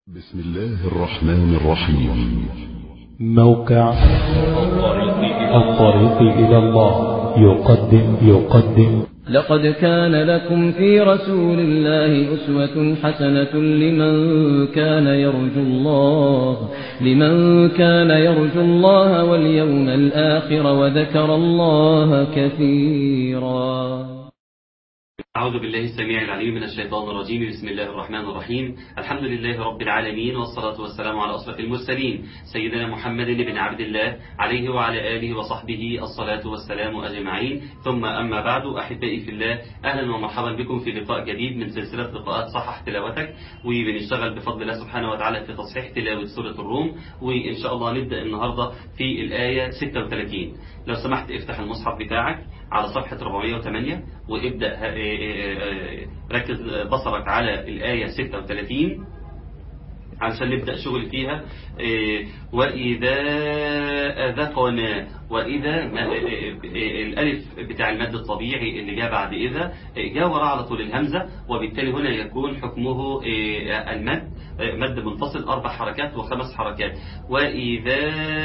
بسم الله الرحمن الرحيم موقع الطريق إلى الله يقدم يقدم لقد كان لكم في رسول الله أسوة حسنة لمن كان يرجو الله لمن كان يرجو الله واليوم الآخر وذكر الله كثيرا أعوذ بالله السميع العليم من الشيطان الرجيم بسم الله الرحمن الرحيم الحمد لله رب العالمين والصلاة والسلام على أشرف المرسلين سيدنا محمد بن عبد الله عليه وعلى آله وصحبه الصلاة والسلام أجمعين ثم أما بعد أحبائي في الله أهلا ومرحبا بكم في لقاء جديد من سلسلة لقاءات صحح تلاوتك وبنشتغل بفضل الله سبحانه وتعالى في تصحيح تلاوة سورة الروم وإن شاء الله نبدأ النهاردة في الآية 36 لو سمحت افتح المصحف بتاعك على صفحة 408 وابدأ ركز بصرك على الآية 36 علشان نبدأ شغل فيها وإذا أذقنا وإذا الألف بتاع المد الطبيعي اللي جاء بعد إذا جاء وراء على طول الهمزة وبالتالي هنا يكون حكمه المد مد منفصل أربع حركات وخمس حركات وإذا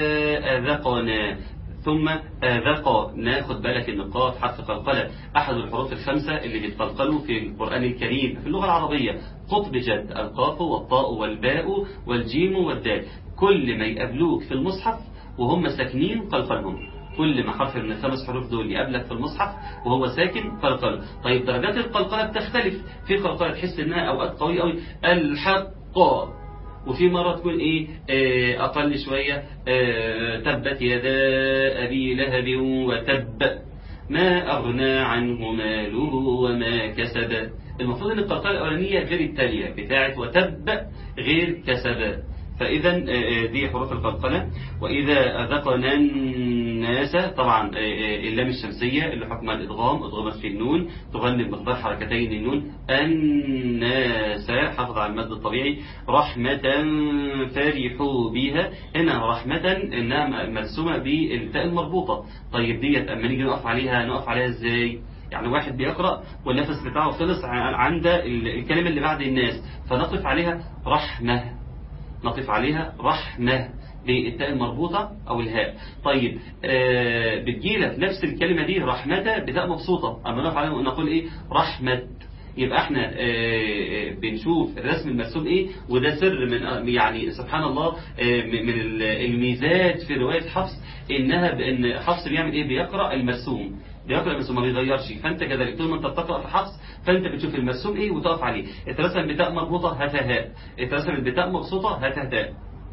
أذقنا ثم آذق ناخد بالك ان القاف حرف قلقلة أحد الحروف الخمسة اللي بيتقلقلوا في القرآن الكريم في اللغة العربية قطب جد القاف والطاء والباء والجيم والدال كل ما يقابلوك في المصحف وهم ساكنين قلقلهم كل ما حرف من الخمس حروف دول يقابلك في المصحف وهو ساكن قلقله طيب درجات القلقلة بتختلف في قلقلة تحس انها اوقات قوية قوي الحق وفي مرة تكون ايه آه اقل شوية آه تبت يدا ابي لهب وتب ما اغنى عنه ماله وما كسب المفروض ان القلقلة الاولانية غير التالية بتاعت وتب غير كسب فإذا دي حروف القلقلة وإذا أذقنا الناس طبعا اللام الشمسية اللي حكمها الإدغام إدغامت في النون تغني بمقدار حركتين النون الناس حافظ على المد الطبيعي رحمة فرحوا بها هنا رحمة إنها مرسومة بالتاء المربوطة طيب ديت أما نيجي نقف عليها نقف عليها إزاي يعني واحد بيقرأ والنفس بتاعه خلص عند الكلمة اللي بعد الناس فنقف عليها رحمة نقف عليها رحمة بالتاء المربوطة أو الهاء طيب آه بتجيلك نفس الكلمة دي رحمة بتاء مبسوطة أما نقف عليها ونقول إيه رحمة يبقى احنا آه بنشوف الرسم المرسوم ايه وده سر من يعني سبحان الله آه من الميزات في رواية حفص انها بان حفص بيعمل ايه بيقرأ المرسوم بيقرأ المرسوم ما بيغيرش فانت كذلك طول ما انت بتقرأ في حفص فانت بتشوف المرسوم ايه وتقف عليه اترسم بتاء مربوطة هات هاء اترسم بتاء مبسوطة هات هاء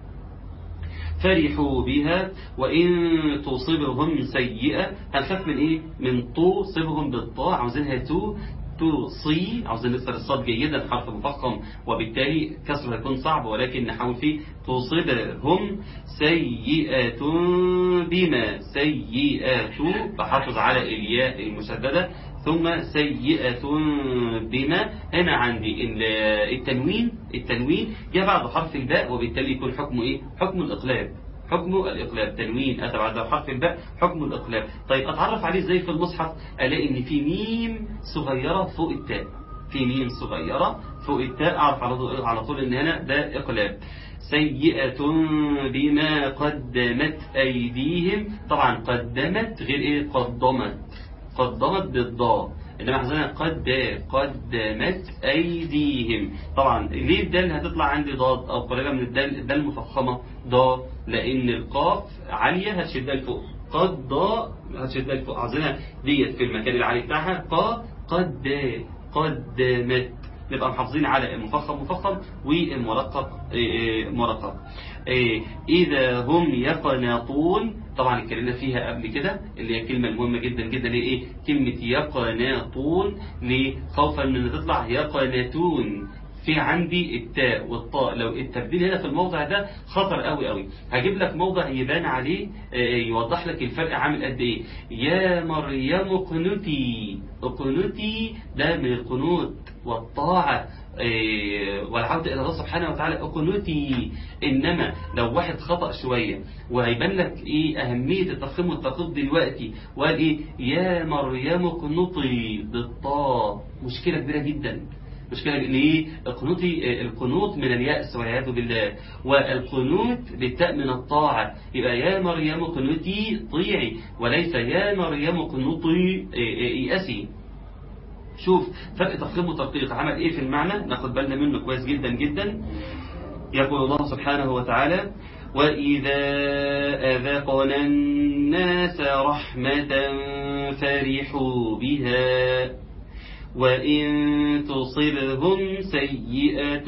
فرحوا بها وإن تصيبهم سيئة هنخاف من إيه من تصيبهم بالطاء عاوزينها تو توصي عاوزين نكسر الصاد جيدا حرف مفخم وبالتالي كسره هيكون صعب ولكن نحاول فيه تصيبهم سيئة بما سيئة بحافظ على الياء المشددة ثم سيئة بما هنا عندي التنوين التنوين جاء بعد حرف الباء وبالتالي يكون حكمه ايه حكم الإقلاب حكم الإقلاب تنوين أتى بعد حرف الباء حكم الإقلاب طيب أتعرف عليه ازاي في المصحف ألاقي إن في ميم صغيرة فوق التاء في ميم صغيرة فوق التاء أعرف على طول إن هنا ده إقلاب سيئة بما قدمت أيديهم طبعا قدمت غير إيه قدمت قدمت بالضاء إنما حزنا قد قدمت أيديهم طبعا ليه الدال هتطلع عندي ضاد أو قريبة من الدال الدال المفخمة ضاد لأن القاف عالية هتشدها لفوق قد ضاء هتشدها لفوق عايزينها ديت في المكان العالي بتاعها قا قد قدمت نبقى محافظين على المفخم مفخم والمرقق مرقق إذا هم يقنطون طبعا اتكلمنا فيها قبل كده اللي هي الكلمة المهمة جدا جدا هي ايه كلمة يقناطون ليه خوفا من ان تطلع يقناتون في عندي التاء والطاء لو التبديل هنا في الموضع ده خطر قوي قوي هجيب لك موضع يبان عليه يوضح لك الفرق عامل قد ايه يا مريم اقنتي اقنتي ده من القنوت والطاعة والعودة إلى الله سبحانه وتعالى أقنتي إنما لو واحد خطأ شوية وهيبان لك إيه أهمية التفخيم والتقييد دلوقتي وقال إيه يا مريم اقنطي بالطاء مشكلة كبيرة جدا مشكلة ليه القنوطي القنوط من اليأس والعياذ بالله والقنوت بالتاء من الطاعة يبقى يا مريم قنوتي طيعي وليس يا مريم قنوطي يأسي شوف فرق تفخيم وترقيق عمل ايه في المعنى ناخد بالنا منه كويس جدا جدا يقول الله سبحانه وتعالى وإذا أذقنا الناس رحمة فرحوا بها وإن تصبهم سيئة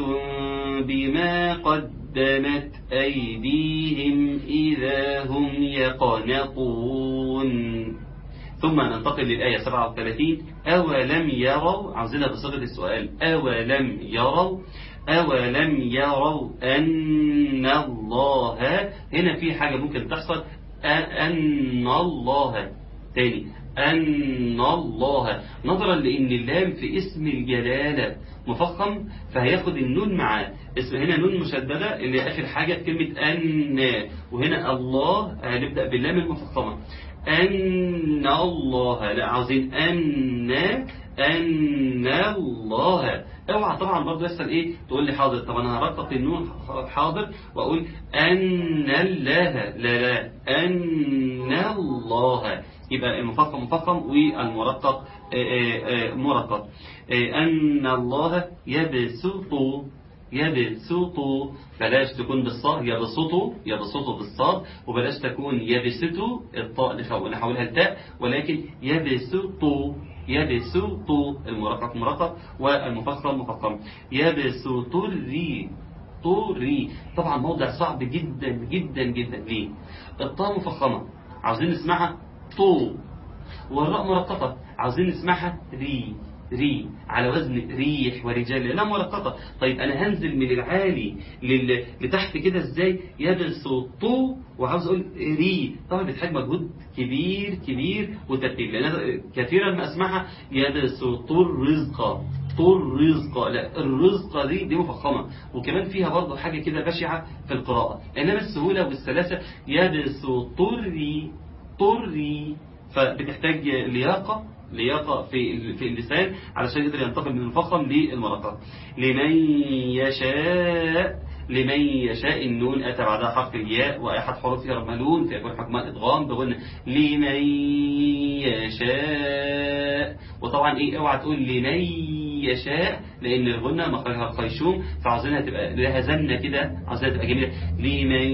بما قدمت أيديهم إذا هم يقنطون ثم ننتقل للآية 37 أولم يروا عاوزينها بصيغة السؤال أولم يروا أولم يروا أن الله هنا في حاجة ممكن تحصل أن الله تاني أن الله نظرا لأن اللام في اسم الجلالة مفخم فهياخد النون معاه اسم هنا نون مشددة اللي آخر حاجة كلمة أن وهنا الله هنبدأ باللام المفخمة أن الله لا عاوزين أن أن الله اوعى طبعا برضه يحصل ايه تقول لي حاضر طب انا هرقق النون حاضر واقول ان الله لا لا ان الله يبقى المفخم مفخم والمرقق مرقق ان الله يبسط يبسط بلاش تكون بالصاد يبسط يبسط بالصاد وبلاش تكون يبسط الطاء نحولها التاء ولكن يبسط يبسط المرقق مرقق والمفخم مفخم يبسط الري طوري طبعا موضع صعب جدا جدا جدا ليه الطاء مفخمة عاوزين نسمعها طو والراء مرققة عاوزين نسمعها ري ري على وزن ريح ورجال لا مرققة طيب أنا هنزل من العالي لل... لتحت كده إزاي يبسطوا وعاوز أقول ري طبعا بتحتاج مجهود كبير كبير وترتيب لأن أنا كثيرا ما أسمعها يبسطوا الرزق طول رزق لا الرزق دي دي مفخمة وكمان فيها برضه حاجة كده بشعة في القراءة إنما السهولة والسلاسة يبسطري طري فبتحتاج لياقة لياقة في في اللسان علشان يقدر ينتقل من المفخم للمرقق لمن يشاء لمن يشاء النون أتى بعدها حرف الياء وأحد حروفها رملون فيكون حكمان إدغام بغن لمن يشاء وطبعا إيه اوعى تقول لمن يشاء لأن الغنة مخرجها خيشوم فعاوزينها تبقى لها زنة كده عاوزينها تبقى جميلة لمن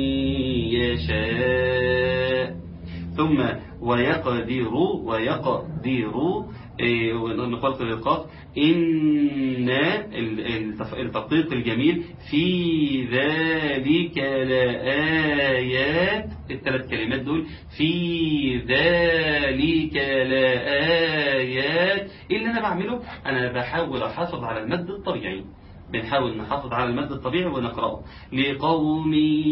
يشاء ثم ويقدر ويقدر نقلق للقاف إن التطبيق الجميل في ذلك لآيات الثلاث كلمات دول في ذلك لآيات إيه اللي أنا بعمله أنا بحاول أحافظ على المد الطبيعي بنحاول نحافظ على المد الطبيعي ونقرأه لقوم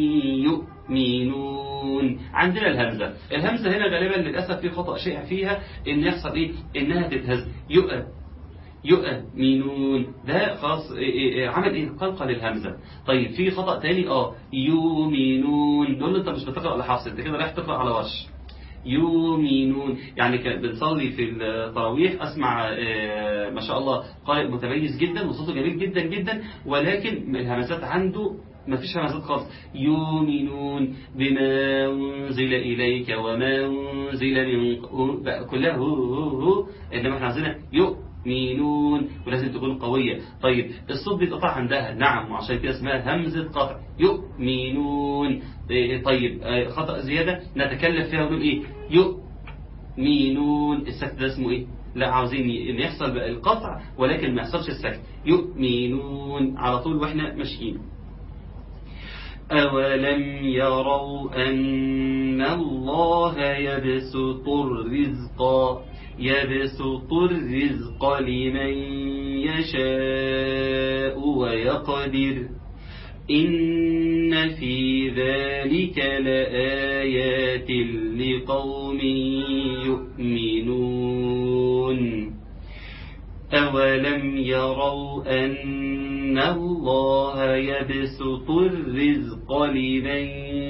يؤمنون عندنا الهمزة الهمزة هنا غالبا للأسف في خطأ شيء فيها إن يحصل إيه إنها تتهز يؤ يؤمنون ده خلاص عمل ايه قلقل الهمزة طيب في خطأ تاني اه يؤمنون دول انت مش بتقرأ لحفص انت كده رايح تقرأ على وش يؤمنون يعني كان بنصلي في التراويح اسمع ما شاء الله قارئ متميز جدا وصوته جميل جدا جدا ولكن الهمسات عنده ما فيش همسات خالص يؤمنون بما أنزل إليك وما أنزل من كلها هو هو هو إنما احنا عايزينها يؤمنون ولازم تكون قوية طيب الصوت بيتقطع عندها نعم وعشان كده اسمها همزة قطع يؤمنون طيب خطأ زيادة نتكلم فيها ونقول ايه يؤمنون السكت ده اسمه ايه لا عاوزين ان يحصل القطع ولكن ما يحصلش السكت يؤمنون على طول واحنا ماشيين أولم يروا أن الله يبسط الرزق يبسط الرزق لمن يشاء ويقدر إن في ذلك لآيات لقوم يؤمنون أولم يروا أن الله يبسط الرزق لمن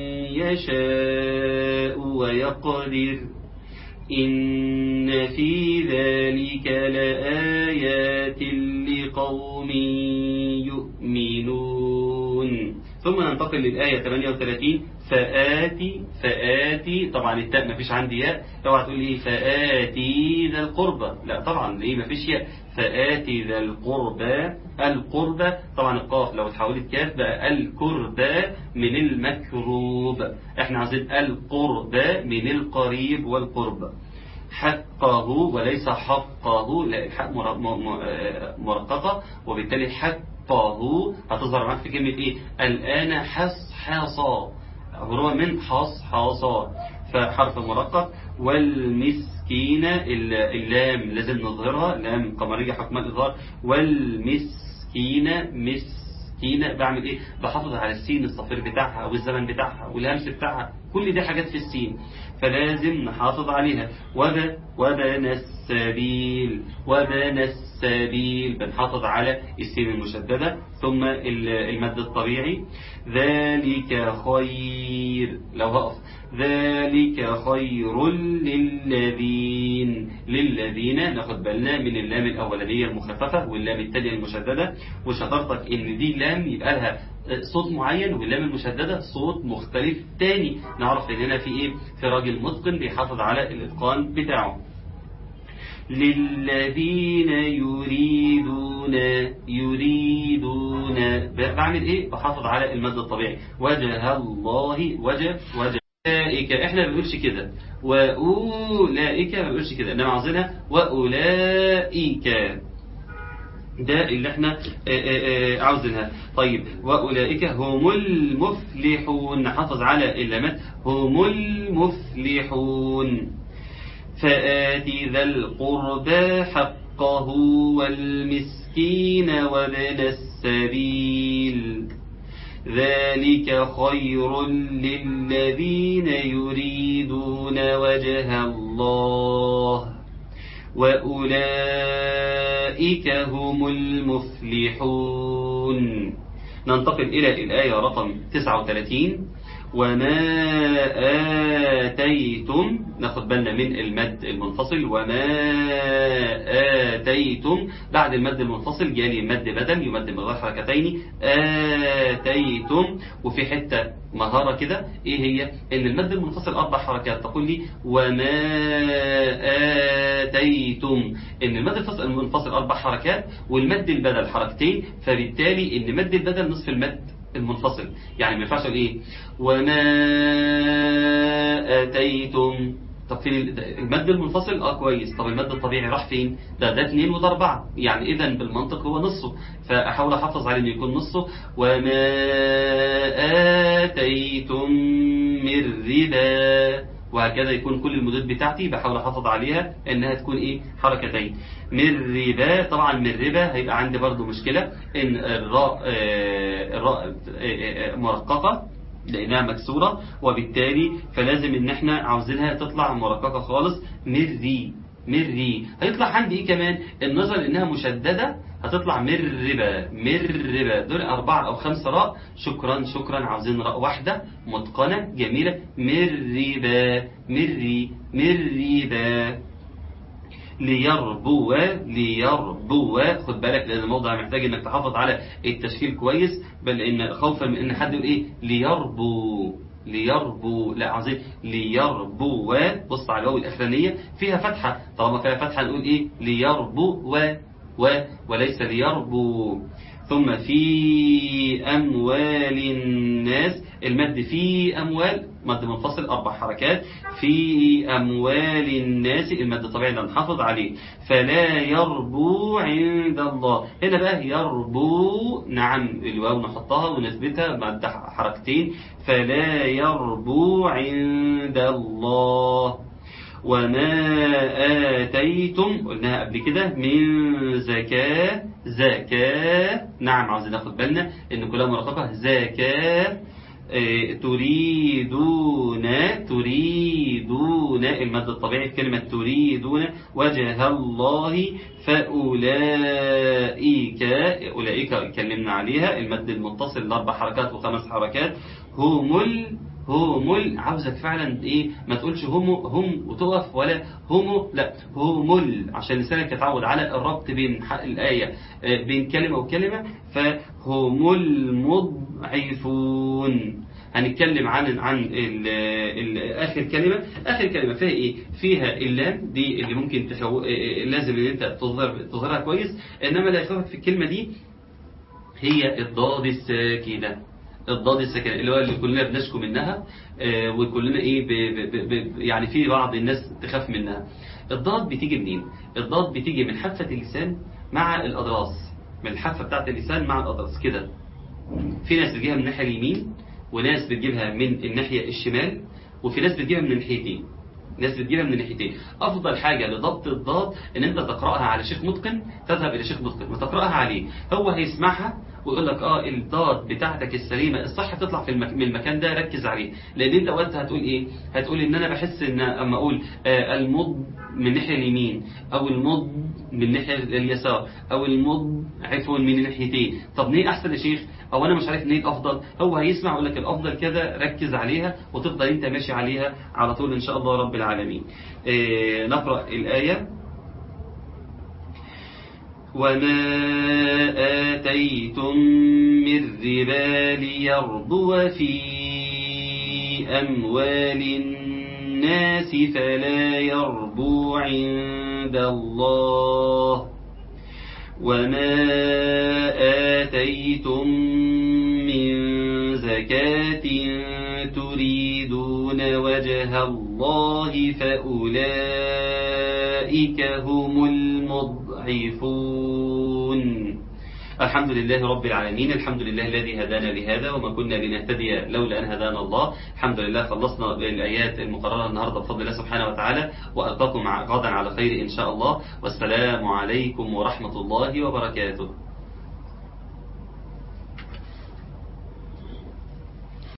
يشاء ويقدر إن في ذلك لآيات لقوم يؤمنون ثم ننتقل للآية 38 فآتي فآتي طبعا التاء ما فيش عندي ياء اوعى تقول لي فآتي ذا القربى لا طبعا ليه ما فيش ياء فآتي ذا القربى القربى طبعا القاف لو اتحولت كاف بقى القربى من المكروب احنا عايزين القربى من القريب والقربى حقه وليس حقه لا الحق مر- م- م- مرققة وبالتالي حقه هتظهر معاك في كلمة ايه الآن حص حاصا هو من حص حاصا فحرف مرقق والمسكين ال- اللام لازم نظهرها لام قمرية حكم الإظهار والمسكين مسكين بعمل ايه بحافظ على السين الصفير بتاعها والزمن بتاعها والهمس بتاعها كل دي حاجات في السين فلازم نحافظ عليها وب وبن السبيل وبن السبيل بنحافظ على السين المشددة ثم ال- المد الطبيعي ذلك خير لو هقف ذلك خير للذين للذين ناخد بالنا من اللام الأولانية المخففة واللام التانية المشددة وشطرتك ان دي لام يبقى لها صوت معين واللام المشددة صوت مختلف تاني نعرف ان هنا في ايه في راجل متقن بيحافظ على الاتقان بتاعه للذين يريدون يريدون بعمل ايه بحافظ على المد الطبيعي وجه الله وجه وجه أولئك احنا ما بنقولش كده وأولئك ما بنقولش كده انما عاوزينها وأولئك ده اللي احنا آه، آه، آه، عاوزينها طيب وأولئك هم المفلحون نحافظ على اللامات هم المفلحون فآت ذا القربى حقه والمسكين وابن السبيل ذلك خير للذين يريدون وجه الله وأولئك هم المفلحون ننتقل إلى الآية رقم 39 وما آتيتم ناخد بالنا من المد المنفصل وما آتيتم بعد المد المنفصل جالي مد بدل يمد مقدار حركتين آتيتم وفي حتة مهارة كده ايه هي ان المد المنفصل اربع حركات تقول لي وما آتيتم ان المد الفصل- المنفصل اربع حركات والمد البدل حركتين فبالتالي ان مد البدل نصف المد المنفصل يعني ما ينفعش اقول ايه وما اتيتم طب فين ال- ده المد المنفصل اه كويس طب المد الطبيعي راح فين ده ده اتنين وده اربعة يعني اذا بالمنطق هو نصه فاحاول احافظ على انه يكون نصه وما اتيتم من ربا وهكذا يكون كل المدود بتاعتي بحاول احافظ عليها انها تكون ايه حركتين من ربا طبعا من ربا هيبقى عندي برضو مشكلة ان الراء آه، الراء آه، آه، مرققة لانها مكسورة وبالتالي فلازم ان احنا عاوزينها تطلع مرققة خالص من ري من ري هيطلع عندي ايه كمان النظر انها مشددة هتطلع من ربا من ربا دول أربعة أو خمسة راء شكرا شكرا عاوزين راء واحدة متقنة جميلة من ربا من ري من ربا ليربو ليربو خد بالك لان الموضوع محتاج انك تحافظ على التشكيل كويس بل ان خوفا من ان حد يقول ايه ليربو ليربو لا عايزين ليربو بص على الواو الاخرانيه فيها فتحه طالما فيها فتحه نقول ايه ليربو و و وليس ليربو ثم في أموال الناس المد في أموال مد منفصل أربع حركات في أموال الناس المد طبيعي اللي نحافظ عليه فلا يربو عند الله هنا بقى يربو نعم الواو نحطها ونثبتها مد حركتين فلا يربو عند الله وما آتيتم قلناها قبل كده من زكاة زكاة نعم عاوزين ناخد بالنا ان كلها مرققة زكاة آه، تريدون تريدون المد الطبيعي في كلمة تريدون وجه الله فأولئك أولئك اتكلمنا عليها المد المتصل لأربع حركات وخمس حركات هم ال هومل عاوزك فعلا ايه ما تقولش هومو هم وتقف ولا هومو لا هومل عشان لسانك يتعود على الربط بين حق الآية آه، بين كلمة وكلمة فهم المضعفون هنتكلم عن عن ال ال اخر كلمه اخر كلمه فيها ايه فيها اللام دي اللي ممكن تحو... آه، لازم ان انت تظهر تظهرها كويس انما اللي هيخافك في الكلمه دي هي الضاد الساكنه الضاد الساكنه اللي هو اللي كلنا بنشكو منها آه، وكلنا ايه ب ب ب ب يعني في بعض الناس تخاف منها الضاد بتيجي منين الضاد بتيجي من حافه اللسان مع الاضراس من الحافه بتاعت اللسان مع الاضراس كده في ناس بتجيبها من الناحيه اليمين وناس بتجيبها من الناحيه الشمال وفي ناس بتجيبها من الناحيتين ناس بتجيبها من الناحيتين افضل حاجه لضبط الضاد ان انت تقراها على شيخ متقن تذهب الى شيخ متقن وتقراها عليه هو هيسمعها ويقول لك اه الضاد بتاعتك السليمه الصح تطلع في المك... من المكان ده ركز عليه لان انت وقتها هتقول ايه هتقول ان انا بحس ان اما اقول آه المض من الناحيه اليمين او المض من الناحيه اليسار او المض عفوا من الناحيتين طب ليه احسن يا شيخ او انا مش عارف ليه الافضل هو هيسمع يقول لك الافضل كذا ركز عليها وتفضل انت ماشي عليها على طول ان شاء الله رب العالمين آه نقرا الايه وما آتيتم من ربا ليربو في أموال الناس فلا يربو عند الله وما آتيتم من زكاة تريدون وجه الله فأولئك هم المضعفون الحمد لله رب العالمين الحمد لله الذي هدانا لهذا وما كنا لنهتدي لولا أن هدانا الله الحمد لله خلصنا الآيات المقررة النهاردة بفضل الله سبحانه وتعالى وألقاكم غدا على خير إن شاء الله والسلام عليكم ورحمة الله وبركاته